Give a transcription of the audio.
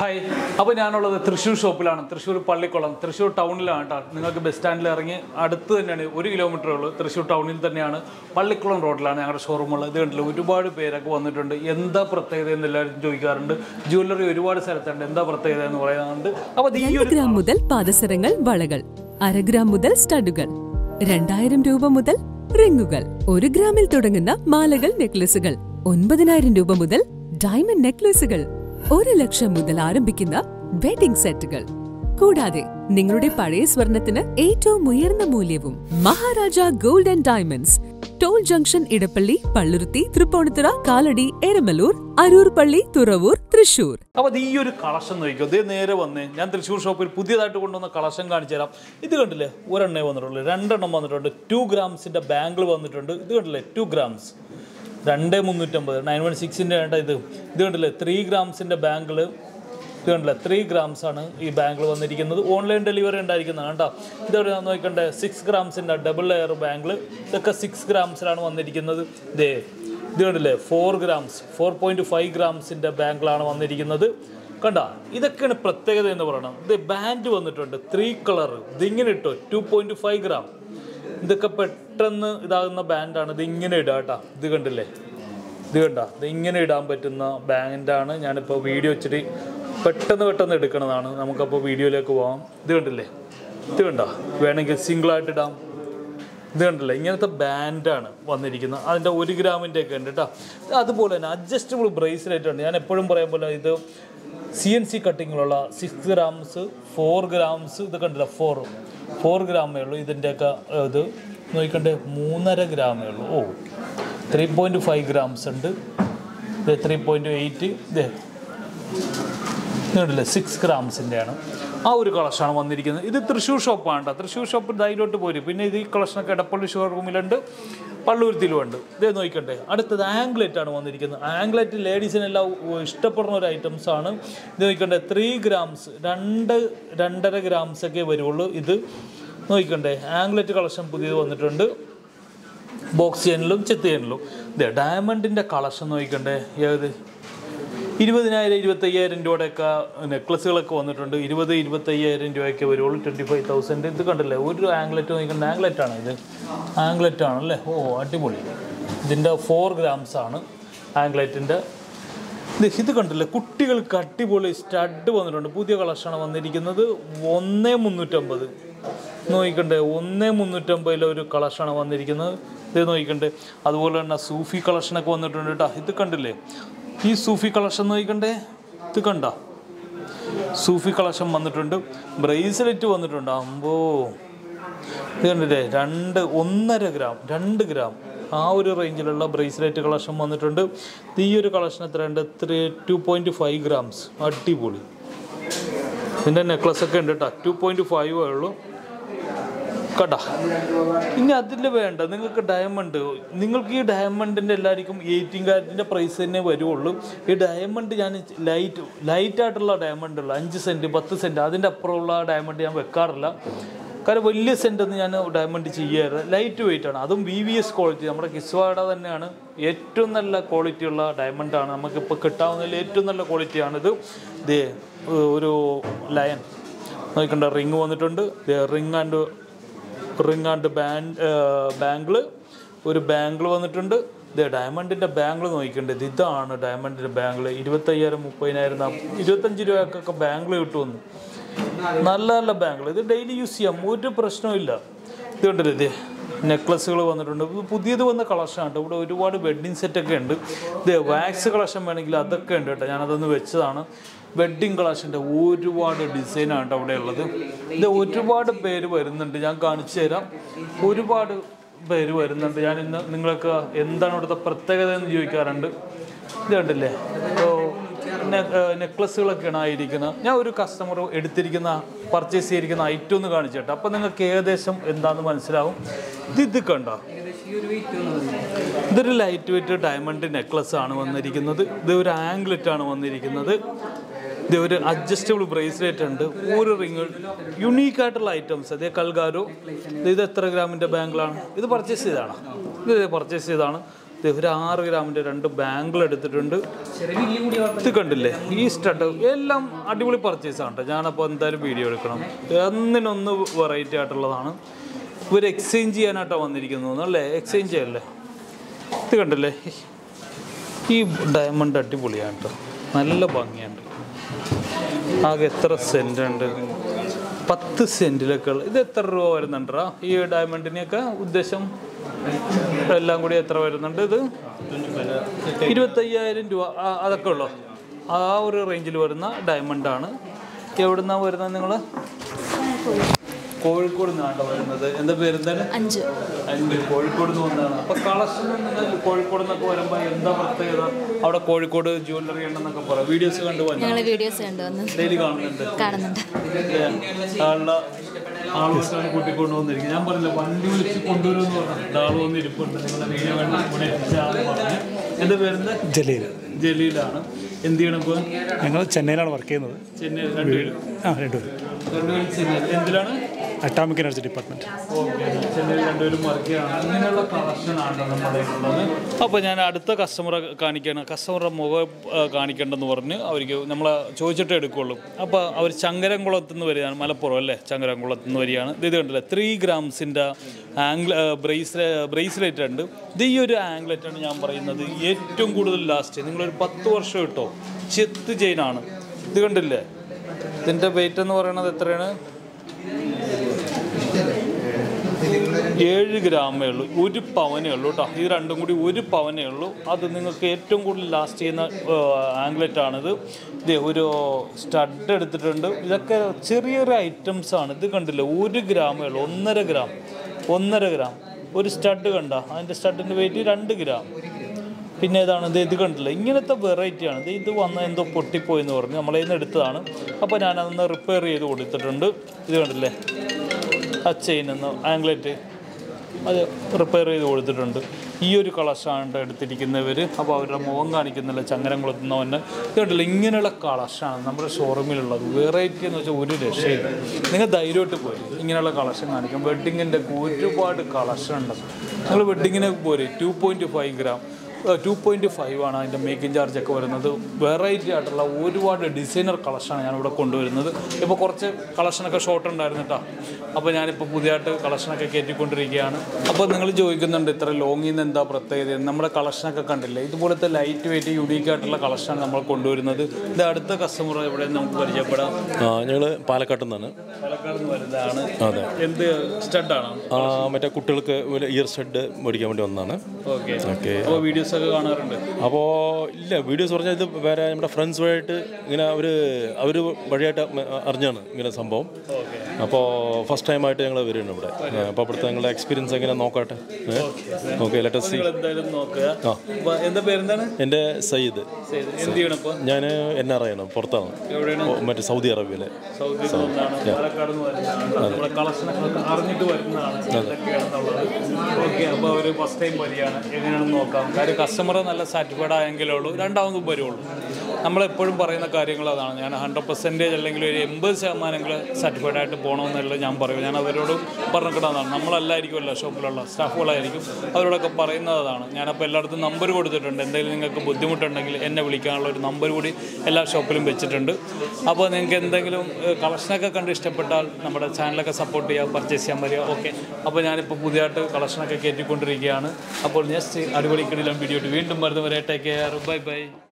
hi അപ്പോൾ ഞാനുള്ളത് തൃശ്ശൂർ ഷോപ്പിലാണ് തൃശ്ശൂർ പള്ളിക്കുളം തൃശ്ശൂർ ടൗണിലാണ് കേട്ടോ നിങ്ങൾക്ക് ബസ് സ്റ്റാൻഡിൽ ഇറങ്ങി അടുത്ത് തന്നെയാണ് ഒരു കിലോമീറ്റർ ഉള്ളൂ തൃശ്ശൂർ ടൗണിൽ തന്നെയാണ് പള്ളിക്കുളം റോഡിലാണ് ഞങ്ങളുടെ ഷോറൂമുള്ളത് ഇത് കണ്ടില്ല ഒരുപാട് പേരൊക്കെ വന്നിട്ടുണ്ട് എന്താ പ്രത്യേകത എന്ന് എല്ലാവരും ചോദിക്കാറുണ്ട് ജ്വല്ലറി ഒരുപാട് സ്ഥലത്തുണ്ട് എന്താ പ്രത്യേകത എന്ന് പറയാറുണ്ട് അപ്പോൾ ഈ രണ്ട് ഒരു ഗ്രാം മുതൽ പാദസരങ്ങൾ വളകൾ അര ഗ്രാം മുതൽ സ്റ്റഡുകൾ രണ്ടായിരം രൂപ മുതൽ റിങ്ങുകൾ ഒരു ഗ്രാമിൽ തുടങ്ങുന്ന മാലകൾ നെക്ലസുകൾ ഒൻപതിനായിരം രൂപ മുതൽ ഡയമണ്ട് നെക്ലസുകൾ ഒരു ലക്ഷം മുതൽ ആരംഭിക്കുന്ന വെഡിംഗ് സെറ്റുകൾ കൂടാതെ നിങ്ങളുടെ പഴയ സ്വർണത്തിന് ഏറ്റവും ഉയർന്ന മൂല്യവും Maharaja gold and diamonds toll junction Edappally Palluruthy Tripunithura Kalady Eramalloor Aroor പള്ളി തുറവൂർ തൃശൂർ അപ്പോൾ അത് ഈ ഒരു കളക്ഷൻ നോക്കിക്കോ ഇത് നേരെ വന്ന് ഞാൻ തൃശ്ശൂർ ഷോപ്പിൽ പുതിയതായിട്ട് കൊണ്ടുവന്ന കളക്ഷൻ കാണിച്ചു തരാം ഇത് കണ്ടില്ലേ ഒരെണ്ണേ വന്നിട്ടുള്ളൂ രണ്ടെണ്ണം വന്നിട്ടുണ്ട് ടു ഗ്രാംസിൻ്റെ ബാങ്കിൾ വന്നിട്ടുണ്ട് ഇത് കണ്ടില്ലേ ടു ഗ്രാംസ് രണ്ട് മുന്നൂറ്റമ്പത് നയൻ വൺ സിക്സിൻ്റെ വേണ്ട ഇത് ഇത് കണ്ടില്ലേ ത്രീ ഗ്രാംസിൻ്റെ ബാങ്കിൾ ഇത് കണ്ടില്ലേ ത്രീ ഗ്രാംസ് ആണ് ഈ ബാങ്കിൾ വന്നിരിക്കുന്നത് ഓൺലൈൻ ഡെലിവറി ഉണ്ടായിരിക്കുന്നതാണ് കേട്ടോ ഇതൊരു നോക്കണ്ടേ സിക്സ് ഗ്രാംസിൻ്റെ ഡബിൾ ലെയർ ബാങ്കിൾ ഇതൊക്കെ സിക്സ് ഗ്രാംസിലാണ് വന്നിരിക്കുന്നത് ഇതേ ഇത് കണ്ടില്ലേ four grams four point five ഗ്രാംസിൻ്റെ ബാങ്കിളാണ് വന്നിരിക്കുന്നത് കണ്ട ഇതൊക്കെയാണ് പ്രത്യേകത എന്ന് പറയുന്നത് ഇത് ബാൻഡ് വന്നിട്ടുണ്ട് ത്രീ കളർ ഇതിങ്ങനെ ഇട്ടോ ടു പോയിൻറ്റ് ഫൈവ് ഗ്രാം ഇതൊക്കെ പെട്ടെന്ന് ഇതാകുന്ന ബാൻഡാണ് ഇത് ഇങ്ങനെ ഇടുക കേട്ടോ ഇത് കണ്ടില്ലേ ഇത് കണ്ട ഇത് ഇങ്ങനെ ഇടാൻ പറ്റുന്ന ബാൻഡാണ് ഞാനിപ്പോൾ വീഡിയോ വെച്ചിട്ട് പെട്ടെന്ന് പെട്ടെന്ന് എടുക്കണതാണ് നമുക്കപ്പോൾ വീഡിയോയിലേക്ക് പോകാം ഇത് കണ്ടില്ലേ ഇത് കണ്ട വേണമെങ്കിൽ സിംഗിളായിട്ട് ഇടാം ഇത് കണ്ടില്ലേ ഇങ്ങനത്തെ ബാൻഡാണ് വന്നിരിക്കുന്നത് അതിൻ്റെ ഒരു ഗ്രാമിൻ്റെ ഒക്കെ ഉണ്ട് കേട്ടോ അതുപോലെ തന്നെ അഡ്ജസ്റ്റബിൾ ബ്രേസ്ലെറ്റ് ഉണ്ട് ഞാൻ എപ്പോഴും പറയാൻ പോലെ ഇത് സി എൻ സി കട്ടിങ്ങിലുള്ള സിക്സ് ഗ്രാംസ് ഫോർ ഗ്രാംസ് ഇത് കണ്ടില്ല ഫോർ ഫോർ ഗ്രാമേ ഉള്ളൂ ഇതിൻ്റെയൊക്കെ ഇത് നോക്കണ്ടേ മൂന്നര ഗ്രാമേ ഉള്ളൂ oh three point five grams ഉണ്ട് ഇത് ത്രീ പോയിൻറ്റ് എയ്റ്റ് ഇത് ഇതുണ്ടല്ലേ സിക്സ് ഗ്രാംസിൻ്റെയാണ് ആ ഒരു കളക്ഷനാണ് വന്നിരിക്കുന്നത് ഇത് തൃശ്ശൂർ ഷോപ്പാണ് കേട്ടോ തൃശ്ശൂർ ഷോപ്പ് ധൈര്യമായിട്ട് പോരും പിന്നെ ഇത് ഈ കളക്ഷനൊക്കെ എടപ്പള്ളി ഷോറൂമിലുണ്ട് പള്ളൂരത്തിലും ഉണ്ട് ഇതേ നോക്കണ്ടേ അടുത്തത് ആംഗ്ലറ്റ് ആണ് വന്നിരിക്കുന്നത് ആംഗ്ലറ്റ് ലേഡീസിനെല്ലാം ഇഷ്ടപ്പെടുന്ന ഒരു ഐറ്റംസ് ആണ് ഇത് നോക്കണ്ടേ ത്രീ ഗ്രാംസ് രണ്ട് രണ്ടര ഗ്രാംസ് ഒക്കെ വരുള്ളൂ ഇത് നോക്കണ്ടേ ആംഗ്ലറ്റ് കളക്ഷൻ പുതിയത് വന്നിട്ടുണ്ട് ബോക്സ് ചെയിനിലും ചെത്ത് ചെയിനിലും ഇതേ ഡയമണ്ടിൻ്റെ കളക്ഷൻ നോക്കണ്ടേ ഏത് ഇരുപതിനായിരം ഇരുപത്തയ്യായിരം രൂപയുടെയൊക്കെ നെക്ലസുകളൊക്കെ വന്നിട്ടുണ്ട് ഇരുപത് ഇരുപത്തയ്യായിരം രൂപയൊക്കെ വരുള്ളൂ ട്വൻറ്റി ഫൈവ് തൗസൻഡ് ഇത് കണ്ടില്ലേ ഒരു ആംഗ്ലറ്റ് നോക്കിക്കണ്ട ആംഗ്ലറ്റ് ആണ് ഇത് ആംഗ്ലറ്റ് ആണല്ലേ ഓ അടിപൊളി ഇതിൻ്റെ ഫോർ ഗ്രാംസ് ആണ് ആംഗ്ലറ്റിൻ്റെ ഇത് ഇത് കണ്ടില്ലേ കുട്ടികൾക്ക് അടിപൊളി സ്റ്റഡ് വന്നിട്ടുണ്ട് പുതിയ കളക്ഷനാണ് വന്നിരിക്കുന്നത് ഒന്നേ മുന്നൂറ്റമ്പത് നോക്കിക്കണ്ടേ ഒന്നേ മുന്നൂറ്റമ്പതിലെ ഒരു കളക്ഷനാണ് വന്നിരിക്കുന്നത് ഇത് നോക്കിക്കണ്ടേ അതുപോലെ തന്നെ സൂഫി കളക്ഷനൊക്കെ വന്നിട്ടുണ്ട് കേട്ടോ ഇത് കണ്ടില്ലേ ഈ സൂഫി കളക്ഷൻ നോക്കിക്കണ്ടേ ഇത് കണ്ട സൂഫി കളക്ഷൻ വന്നിട്ടുണ്ട് ബ്രേസ്ലെറ്റ് വന്നിട്ടുണ്ട് അമ്പോ ഇത് കണ്ടില്ലേ രണ്ട് ഒന്നര ഗ്രാം രണ്ട് ഗ്രാം ആ ഒരു റേഞ്ചിലുള്ള ബ്രേസ്ലെറ്റ് കളക്ഷൻ വന്നിട്ടുണ്ട് ഇത് ഈ ഒരു കളക്ഷൻ എത്രയുണ്ട് three two point five grams അടിപൊളി ഇതിൻ്റെ നെക്ലസ് ഒക്കെ ഉണ്ട് കേട്ടോ ടു പോയിൻറ്റ് ഫൈവ് ഉള്ളൂ കേട്ടാ ഇനി അതിൽ വേണ്ട നിങ്ങൾക്ക് ഡയമണ്ട് നിങ്ങൾക്ക് ഈ ഡയമണ്ടിൻ്റെ എല്ലാവർക്കും എയ്റ്റീൻ കാരറ്റിൻ്റെ പ്രൈസ് തന്നെ വരുള്ളൂ ഈ ഡയമണ്ട് ഞാൻ ലൈറ്റ് ലൈറ്റ് ആയിട്ടുള്ള ഡയമണ്ട് ഉള്ള അഞ്ച് സെൻറ്റ് പത്ത് സെൻറ്റ് അതിൻ്റെ അപ്പുറമുള്ള ഡയമണ്ട് ഞാൻ വെക്കാറില്ല കാരണം വലിയ സെൻറ്റ് ഒന്നും ഞാൻ ഡയമണ്ട് ചെയ്യാറ് ലൈറ്റ് വെയിറ്റ് ആണ് അതും വി വി എസ് ക്വാളിറ്റി നമ്മുടെ കിസ്വാഡ തന്നെയാണ് ഏറ്റവും നല്ല ക്വാളിറ്റി ഉള്ള ഡയമണ്ടാണ് നമുക്കിപ്പോൾ കിട്ടാവുന്നതിൽ ഏറ്റവും നല്ല ക്വാളിറ്റിയാണിത് ഇത് ഒരു ലയൻ നോക്കണ്ട റിങ് വന്നിട്ടുണ്ട് ring and ring and band bangle ഒരു ബാങ്കിൾ വന്നിട്ടുണ്ട് ഇത് ഡയമണ്ടിൻ്റെ ബാങ്കിൾ നോക്കിക്കേണ്ടത് ഇതാണ് ഡയമണ്ടിൻ്റെ ബാങ്കിൾ ഇരുപത്തയ്യായിരം മുപ്പതിനായിരം നാ- ഇരുപത്തഞ്ച് രൂപക്കൊക്കെ ബാങ്കിൾ കിട്ടുമെന്ന് നല്ല നല്ല ബാങ്കിൾ ഇത് ഡെയിലി യൂസ് ചെയ്യാം ഒരു പ്രശ്നവും ഇത് കണ്ടില്ലേ ഇത് നെക്ലസുകൾ വന്നിട്ടുണ്ട് ഇത് പുതിയത് വന്ന കളക്ഷനാണ് കേട്ടോ ഇവിടെ ഒരുപാട് വെഡ്ഡിങ് സെറ്റൊക്കെ ഉണ്ട് ഇത് വാക്സ് കളക്ഷൻ വേണമെങ്കിൽ അതൊക്കെ ഉണ്ട് കേട്ടോ ഞാനതൊന്ന് വെച്ചതാണ് വെഡ്ഡിങ് കളക്ഷൻ്റെ ഒരുപാട് ഡിസൈനാണ് കേട്ടോ അവിടെ ഉള്ളത് ഇത് ഒരുപാട് പേര് വരുന്നുണ്ട് ഞാൻ കാണിച്ചു തരാം ഒരുപാട് പേര് വരുന്നുണ്ട് ഞാൻ ഇന്ന് നിങ്ങൾക്ക് എന്താണ് ഇവിടുത്തെ പ്രത്യേകത എന്ന് ചോദിക്കാറുണ്ട് ഇത് കണ്ടില്ലേ ഇപ്പോൾ നെക്ലസുകളൊക്കെയാണ് ആയിരിക്കുന്നത് ഞാൻ ഒരു കസ്റ്റമർ എടുത്തിരിക്കുന്ന പർച്ചേസ് ചെയ്തിരിക്കുന്ന ഐറ്റം ഒന്ന് കാണിച്ചു കേട്ടോ അപ്പോൾ നിങ്ങൾക്ക് ഏകദേശം എന്താണെന്ന് മനസ്സിലാവും ഇത് ഇത് കണ്ടോ ഇതൊരു ലൈറ്റ് വെയിറ്റ് ഡയമണ്ട് നെക്ലസ് ആണ് വന്നിരിക്കുന്നത് ഇത് ഒരു ആംഗ്ലറ്റ് ആണ് വന്നിരിക്കുന്നത് ഇത് ഒരു അഡ്ജസ്റ്റബിൾ ബ്രേസ്ലെറ്റ് ഉണ്ട് ഒരു റിങ് യുണീക്ക് ആയിട്ടുള്ള ഐറ്റംസ് അതേ കൽഗാരോ ഇത് എത്ര ഗ്രാമിൻ്റെ ബാങ്കിലാണ് ഇത് പർച്ചേസ് ചെയ്തതാണ് ഇത് പർച്ചേസ് ചെയ്താണ് ഇത് ഒരു ആറ് ഗ്രാമിൻ്റെ രണ്ട് ബാങ്കിൾ എടുത്തിട്ടുണ്ട് ഇത് കണ്ടില്ലേ ഈ സ്റ്റഡ് എല്ലാം അടിപൊളി പർച്ചേസ് ആണ് കേട്ടോ ഞാനപ്പോൾ എന്തായാലും വീഡിയോ എടുക്കണം ഒന്നിനൊന്ന് വെറൈറ്റി ആയിട്ടുള്ളതാണ് ഇവർ എക്സ്ചേഞ്ച് ചെയ്യാനായിട്ടാണ് വന്നിരിക്കുന്നത് അല്ലേ എക്സ്ചേഞ്ച് ചെയ്യല്ലേ ഇത് കണ്ടില്ലേ ഈ ഡയമണ്ട് അടിപൊളിയാണ് കേട്ടോ നല്ല ഭംഗിയുണ്ട് ആകെ എത്ര സെൻറ് ഉണ്ട് പത്ത് സെൻറ്റിലൊക്കെ ഉള്ള ഇത് എത്ര രൂപ വരുന്നുണ്ടാ ഈ ഡയമണ്ടിനെയൊക്കെ ഉദ്ദേശം എല്ലാം കൂടി എത്ര വരുന്നുണ്ട് ഇത് ഇരുപത്തയ്യായിരം രൂപ ആ, അതൊക്കെ ഉള്ളു ആ ഒരു റേഞ്ചിൽ വരുന്ന ഡയമണ്ടാണ് എവിടുന്നാണ് വരുന്നത് നിങ്ങൾ കോഴിക്കോട് നിന്നാണ് വരുന്നത് എന്താ പേര് എന്താണ് അഞ്ച് അതിൻ്റെ കോഴിക്കോട് നിന്ന് വന്നതാണ് അപ്പോൾ കളക്ഷൻ നിങ്ങൾ കോഴിക്കോട് നിന്നൊക്കെ വരുമ്പോൾ എന്താ പ്രത്യേകത അവിടെ കോഴിക്കോട് ജ്വല്ലറി ഉണ്ടെന്നൊക്കെ പറയാം വീഡിയോസ് കണ്ട് വന്നു ഞങ്ങൾ വീഡിയോസ് കണ്ടുവന്ന് ഡെയിലി കാണുന്നുണ്ട് കാണുന്നുണ്ട് ആളുടെ ആളുകളൊക്കെ കൂട്ടിക്കൊണ്ട് വന്നിരിക്കും ഞാൻ പറഞ്ഞില്ല വണ്ടി വിളിച്ച് കൊണ്ടുവരുമെന്ന് പറഞ്ഞു ആൾ വന്ന് ഇരിപ്പുണ്ട് നിങ്ങളുടെ വീഡിയോ കണ്ട് ഇവിടെ എത്തിച്ച ആൾ പറഞ്ഞു എൻ്റെ പേരെന്താ ജലീൽ ജലീലാണ് എന്ത് ചെയ്യണം ഇപ്പോൾ ഞങ്ങൾ ചെന്നൈയിലാണ് വർക്ക് ചെയ്യുന്നത് ചെന്നൈ രണ്ടുപേരും ആ രണ്ടുപേരും രണ്ടുപേരും ചെന്നൈ എന്തിലാണ് atomic energy department okay Chennai രണ്ടുപേരും വർക്ക് ചെയ്യണം ഇങ്ങനെയുള്ള കളക്ഷനാണ് നമ്മുടെ ഉള്ളത് അപ്പോൾ ഞാൻ അടുത്ത കസ്റ്റമറെ കാണിക്കണം കസ്റ്റമറുടെ മുഖം ആ, കാണിക്കേണ്ടെന്ന് പറഞ്ഞ് അവർക്ക് നമ്മൾ ചോദിച്ചിട്ടേ എടുക്കുള്ളൂ അപ്പോൾ അവർ ചങ്ങരംകുളത്ത് നിന്ന് വരികയാണ് മലപ്പുറം അല്ലേ ചങ്ങരംകുളത്ത് നിന്ന് വരികയാണ് ഇത് ഇത് കണ്ടില്ലേ ത്രീ ഗ്രാംസിൻ്റെ ആംഗ്ല ബ്രേസ്ലെ ബ്രേസ്ലെറ്റ് ഉണ്ട് ഇത് ഈ ഒരു ആംഗ്ലറ്റാണ് ഞാൻ പറയുന്നത് ഏറ്റവും കൂടുതൽ ലാസ്റ്റ് നിങ്ങളൊരു പത്ത് വർഷം ഇട്ടോ ചെത്ത് ചെയിനാണ് ഇത് കണ്ടില്ലേ ഇതിൻ്റെ വെയിറ്റ് എന്ന് പറയുന്നത് എത്രയാണ് ഏഴ് ഗ്രാമേ ഉള്ളൂ ഒരു പവനേ ഉള്ളൂ കേട്ടോ ഇത് രണ്ടും കൂടി ഒരു പവനേ ഉള്ളൂ അത് നിങ്ങൾക്ക് ഏറ്റവും കൂടുതൽ ലാസ്റ്റ് ചെയ്യുന്ന ആംഗ്ലറ്റ് ആണിത് ഇത് ഒരു സ്റ്റഡ് എടുത്തിട്ടുണ്ട് ഇതൊക്കെ ചെറിയ ചെറിയ ഐറ്റംസ് ആണ് ഇത് കണ്ടില്ലേ ഒരു ഗ്രാമേ ഉള്ളൂ ഒന്നര ഗ്രാം ഒന്നര ഗ്രാം ഒരു സ്റ്റഡ് കണ്ട അതിൻ്റെ സ്റ്റഡിൻ്റെ വെയിറ്റ് രണ്ട് ഗ്രാം പിന്നെ ഏതാണ് ഇത് ഇത് കണ്ടില്ല ഇങ്ങനത്തെ വെറൈറ്റിയാണ് ഇത് ഇത് വന്ന എന്തോ പൊട്ടിപ്പോയി എന്ന് പറഞ്ഞ് നമ്മളെ നിന്ന് എടുത്തതാണ് അപ്പോൾ ഞാനതൊന്ന് റിപ്പയർ ചെയ്ത് കൊടുത്തിട്ടുണ്ട് ഇത് കണ്ടില്ലേ ആ ചെയിൻ എന്ന് ആംഗ്ലറ്റ് അത് റിപ്പയർ ചെയ്ത് കൊടുത്തിട്ടുണ്ട് ഈ ഒരു കളക്ഷാണ് എടുത്തിരിക്കുന്നവർ അപ്പോൾ അവരുടെ മുഖം കാണിക്കുന്നില്ല ചങ്ങരംകുളത്തുനിന്ന് ഇത് കണ്ടില്ല ഇങ്ങനെയുള്ള കളക്ഷാണ് നമ്മുടെ ഷോറൂമിലുള്ളത് വെറൈറ്റി എന്ന് വെച്ചാൽ ഒരു രക്ഷയില്ല നിങ്ങൾ ധൈര്യമായിട്ട് പോയി ഇങ്ങനെയുള്ള കളക്ഷൻ കാണിക്കും വെഡ്ഡിങ്ങിൻ്റെ ഒരുപാട് കളക്ഷൻ ഉണ്ട് നിങ്ങൾ വെഡ്ഡിങ്ങിന് പോരെ two point five gram two point five ആണ് അതിൻ്റെ മേക്കിംഗ് ചാർജ് ഒക്കെ വരുന്നത് വെറൈറ്റി ആയിട്ടുള്ള ഒരുപാട് ഡിസൈനർ കളക്ഷനാണ് ഞാനിവിടെ കൊണ്ടുവരുന്നത് ഇപ്പോൾ കുറച്ച് കളക്ഷനൊക്കെ ഷോർട്ട് ഉണ്ടായിരുന്നു കേട്ടോ അപ്പോൾ ഞാനിപ്പോൾ പുതിയതായിട്ട് കളക്ഷനൊക്കെ കയറ്റിക്കൊണ്ടിരിക്കുകയാണ് അപ്പോൾ നിങ്ങൾ ചോദിക്കുന്നുണ്ട് ഇത്ര ലോങ്ങിൽ നിന്ന് എന്താ പ്രത്യേകത നമ്മുടെ കളക്ഷനൊക്കെ കണ്ടില്ലേ ഇതുപോലത്തെ ലൈറ്റ് വെയിറ്റ് യുണീക്ക് ആയിട്ടുള്ള കളക്ഷനാണ് നമ്മൾ കൊണ്ടുവരുന്നത് ഇത് അടുത്ത കസ്റ്റമർ ഇവിടെ നമുക്ക് പരിചയപ്പെടാം ഞങ്ങൾ പാലക്കാട്ടിൽ നിന്നാണ് പാലക്കാട് നിന്ന് വരുന്നതാണ് അതെ എന്ത് സ്റ്റഡാണോ ആ, മറ്റേ കുട്ടികൾക്ക് ഒരു ഇയർ ഷെഡ് മേടിക്കാൻ വേണ്ടി വന്നതാണ് ഓക്കെ ഓക്കെ അപ്പോൾ വീഡിയോസ് ഒക്കെ കാണാറുണ്ട് അപ്പോൾ ഇല്ല വീഡിയോസ് പറഞ്ഞാൽ ഇത് വേറെ നമ്മുടെ ഫ്രണ്ട്സ് വഴിയായിട്ട് ഇങ്ങനെ അവർ അവർ വഴിയായിട്ട് അറിഞ്ഞാണ് ഇങ്ങനെ സംഭവം അപ്പോൾ ഫസ്റ്റ് ടൈമായിട്ട് ഞങ്ങൾ വരുന്നുണ്ട് ഇവിടെ അപ്പോൾ അവിടുത്തെ ഞങ്ങളുടെ എക്സ്പീരിയൻസ് എങ്ങനെ നോക്കട്ടെ ഓക്കെ ലെറ്റസ് സി നിങ്ങൾ എന്തായാലും നോക്കുക അപ്പൊ എന്താ പേരെന്താണ് എൻ്റെ സയ്യിദ് ചെയ്ത് എന്ത് ചെയ്യണം ഇപ്പൊ ഞാൻ എൻ ആർ ഐ ആണ് പുറത്താണ് എവിടെയാണ് ഓ, മറ്റേ സൗദി അറേബ്യയിലെ സൗദിയിൽ നിന്നാണ് പാലക്കാട് നിന്ന് വരുന്നതാണ് നമ്മുടെ കളക്ഷനൊക്കെ അറിഞ്ഞിട്ട് വരുന്നതാണ് എന്തൊക്കെയാണെന്നുള്ളത് ഓക്കെ അപ്പോൾ അവർ ഫസ്റ്റ് ടൈം വരികയാണ് എങ്ങനെയാണെന്ന് നോക്കാം കാര്യം കസ്റ്റമർ നല്ല സാറ്റിസ്ഫൈഡ് ആയെങ്കിലേ ഉള്ളൂ രണ്ടാമതും വരുള്ളൂ നമ്മളെപ്പോഴും പറയുന്ന കാര്യങ്ങൾ അതാണ് ഞാൻ ഹൺഡ്രഡ് പെർസെൻറ്റേജ് അല്ലെങ്കിൽ ഒരു എൺപത് ശതമാനമെങ്കിലും സാറ്റിസ്ഫൈഡ് ആയിട്ട് പോകണമെന്നുള്ള ഞാൻ പറയും ഞാൻ അവരോട് പറഞ്ഞിട്ടുള്ളതാണ് നമ്മളല്ലായിരിക്കുമല്ലോ ഷോപ്പിലുള്ള സ്റ്റാഫുകളായിരിക്കും അവരോടൊക്കെ പറയുന്നതാണ് ഞാനപ്പോൾ എല്ലായിടത്തും നമ്പർ കൊടുത്തിട്ടുണ്ട് എന്തെങ്കിലും നിങ്ങൾക്ക് ബുദ്ധിമുട്ടുണ്ടെങ്കിൽ എന്നെ വിളിക്കാനുള്ള ഒരു നമ്പർ കൂടി എല്ലാ ഷോപ്പിലും വെച്ചിട്ടുണ്ട് അപ്പോൾ നിങ്ങൾക്ക് എന്തെങ്കിലും ഏഹ്, കളക്ഷനൊക്കെ കണ്ട് ഇഷ്ടപ്പെട്ടാൽ നമ്മുടെ ചാനലൊക്കെ സപ്പോർട്ട് ചെയ്യുക പർച്ചേസ് ചെയ്യാൻ വരിക ഓക്കെ അപ്പോൾ ഞാനിപ്പോൾ പുതിയതായിട്ട് കളക്ഷനൊക്കെ കയറ്റിക്കൊണ്ടിരിക്കുകയാണ് അപ്പോൾ നെക്സ്റ്റ് അടിപൊളി കിടിലം വീഡിയോ വീണ്ടും വരുന്നവരെ ടേക്ക് കെയർ ബൈ ബൈ